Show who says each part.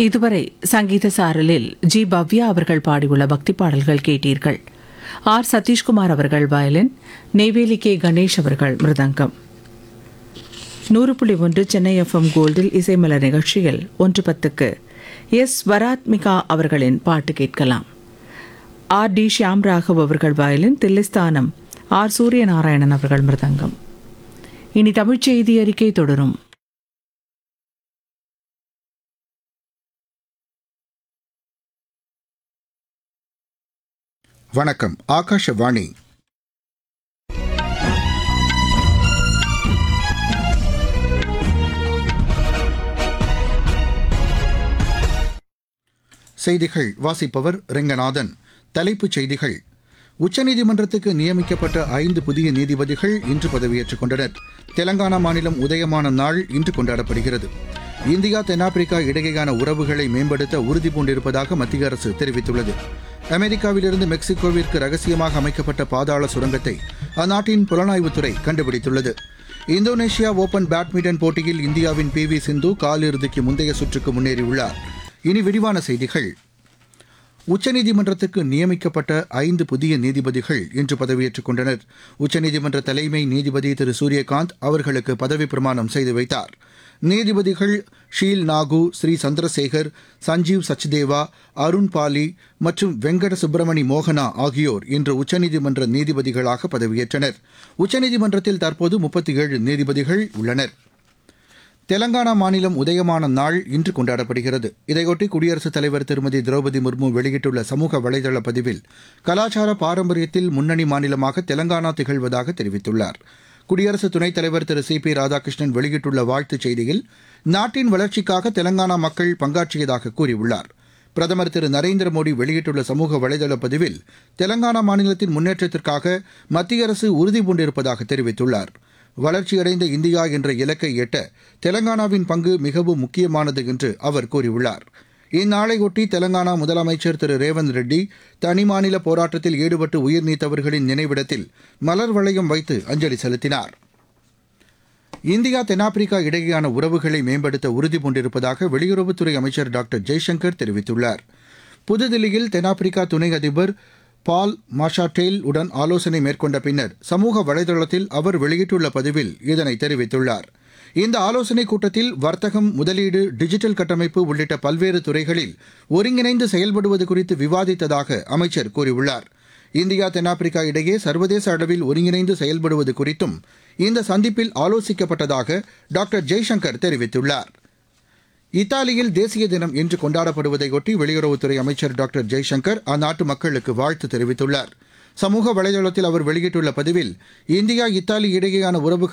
Speaker 1: இதுவரை சங்கீத சாரலில் ஜி பவ்யா அவர்கள் பாடியுள்ள பக்தி பாடல்கள் கேட்டீர்கள் ஆர் சதீஷ்குமார் அவர்கள் வயலின் நெய்வேலி கே கணேஷ் அவர்கள் மிருதங்கம் நூறு புள்ளி ஒன்று சென்னை எஃப்எம் கோல்டில் இசைமலர் நிகழ்ச்சியில் ஒன்று பத்துக்கு எஸ் வராத்மிகா அவர்களின் பாட்டு கேட்கலாம் ஆர் டி ஷியாம் ராகவ் அவர்கள் வயலின் தில்லிஸ்தானம் ஆர் சூரியநாராயணன் அவர்கள் மிருதங்கம் இனி தமிழ்ச் செய்தி அறிக்கை தொடரும்
Speaker 2: வணக்கம் ஆகாஷவாணி செய்திகள் வாசிப்பவர் ரெங்கநாதன் தலைப்புச் செய்திகள் உச்சநீதிமன்றத்துக்கு நியமிக்கப்பட்ட ஐந்து புதிய நீதிபதிகள் இன்று பதவியேற்றுக் கொண்டனர் தெலங்கானா மாநிலம் உதயமான நாள் இன்று கொண்டாடப்படுகிறது இந்தியா தென்னாப்பிரிக்கா இடையேயான உறவுகளை மேம்படுத்த உறுதி பூண்டிருப்பதாக மத்திய அரசு தெரிவித்துள்ளது அமெரிக்காவிலிருந்து மெக்சிகோவிற்கு ரகசியமாக அமைக்கப்பட்ட பாதாள சுரங்கத்தை அந்நாட்டின் புலனாய்வுத்துறை கண்டுபிடித்துள்ளது இந்தோனேஷியா ஓபன் பேட்மிண்டன் போட்டியில் இந்தியாவின் பி வி சிந்து காலிறுதிக்கு முந்தைய சுற்றுக்கு முன்னேறியுள்ளார் இனி விரிவான செய்திகள் உச்சநீதிமன்றத்துக்கு நியமிக்கப்பட்ட ஐந்து புதிய நீதிபதிகள் இன்று பதவியேற்றுக் கொண்டனர் உச்சநீதிமன்ற தலைமை நீதிபதி திரு சூரியகாந்த் அவர்களுக்கு பதவி பிரமாணம் செய்து வைத்தார் நீதிபதிகள் ஷீல் நாகு ஸ்ரீ சந்திரசேகர் சஞ்சீவ் சச்தேவா அருண் பாலி மற்றும் வெங்கட சுப்பிரமணி மோகனா ஆகியோர் இன்று உச்சநீதிமன்ற நீதிபதிகளாக பதவியேற்றனர் உச்சநீதிமன்றத்தில் தற்போது முப்பத்தி ஏழு நீதிபதிகள் உள்ளனர் தெலங்கானா மாநிலம் உதயமான நாள் இன்று கொண்டாடப்படுகிறது இதையொட்டி குடியரசுத் தலைவர் திருமதி திரௌபதி முர்மு வெளியிட்டுள்ள சமூக வலைதள பதிவில் கலாச்சார பாரம்பரியத்தில் முன்னணி மாநிலமாக தெலங்கானா திகழ்வதாக தெரிவித்துள்ளார் குடியரசு துணைத் தலைவர் திரு சி பி ராதாகிருஷ்ணன் வெளியிட்டுள்ள வாழ்த்துச் செய்தியில் நாட்டின் வளர்ச்சிக்காக தெலங்கானா மக்கள் பங்காற்றியதாக கூறியுள்ளார் பிரதமர் திரு நரேந்திர மோடி வெளியிட்டுள்ள சமூக வலைதள பதிவில் தெலங்கானா மாநிலத்தின் முன்னேற்றத்திற்காக மத்திய அரசு உறுதி பூண்டிருப்பதாக தெரிவித்துள்ளார் வளர்ச்சியடைந்த இந்தியா என்ற இலக்கை எட்ட தெலங்கானாவின் பங்கு மிகவும் முக்கியமானது என்று அவர் கூறியுள்ளார் இந்நாளையொட்டி தெலங்கானா முதலமைச்சர் திரு ரேவந்த் ரெட்டி தனிமாநில போராட்டத்தில் ஈடுபட்டு உயிர் நீத்தவர்களின் நினைவிடத்தில் மலர் வளையம் வைத்து அஞ்சலி செலுத்தினார் இந்தியா தென்னாப்பிரிக்கா இடையேயான உறவுகளை மேம்படுத்த உறுதி பூண்டிருப்பதாக வெளியுறவுத்துறை அமைச்சர் டாக்டர் ஜெய்சங்கர் தெரிவித்துள்ளார் புதுதில்லியில் தென்னாப்பிரிக்கா துணை அதிபர் பால் மாஷாட்டேல் உடன் ஆலோசனை மேற்கொண்ட பின்னர் சமூக வலைதளத்தில் அவர் வெளியிட்டுள்ள பதிவில் இதனை தெரிவித்துள்ளார் இந்த ஆலோசனைக் கூட்டத்தில் வர்த்தகம் முதலீடு டிஜிட்டல் கட்டமைப்பு உள்ளிட்ட பல்வேறு துறைகளில் ஒருங்கிணைந்து செயல்படுவது குறித்து விவாதித்ததாக அமைச்சர் கூறியுள்ளார் இந்தியா தென்னாப்பிரிக்கா இடையே சர்வதேச அளவில் ஒருங்கிணைந்து செயல்படுவது குறித்தும் இந்த சந்திப்பில் ஆலோசிக்கப்பட்டதாக டாக்டர் ஜெய்சங்கர் தெரிவித்துள்ளார் இத்தாலியில் தேசிய தினம் இன்று கொண்டாடப்படுவதையொட்டி வெளியுறவுத்துறை அமைச்சர் டாக்டர் ஜெய்சங்கர் அந்நாட்டு மக்களுக்கு வாழ்த்து தெரிவித்துள்ளார் சமூக வலைதளத்தில் அவர் வெளியிட்டுள்ள பதிவில் இந்தியா இத்தாலி இடையேயான உறவுகள்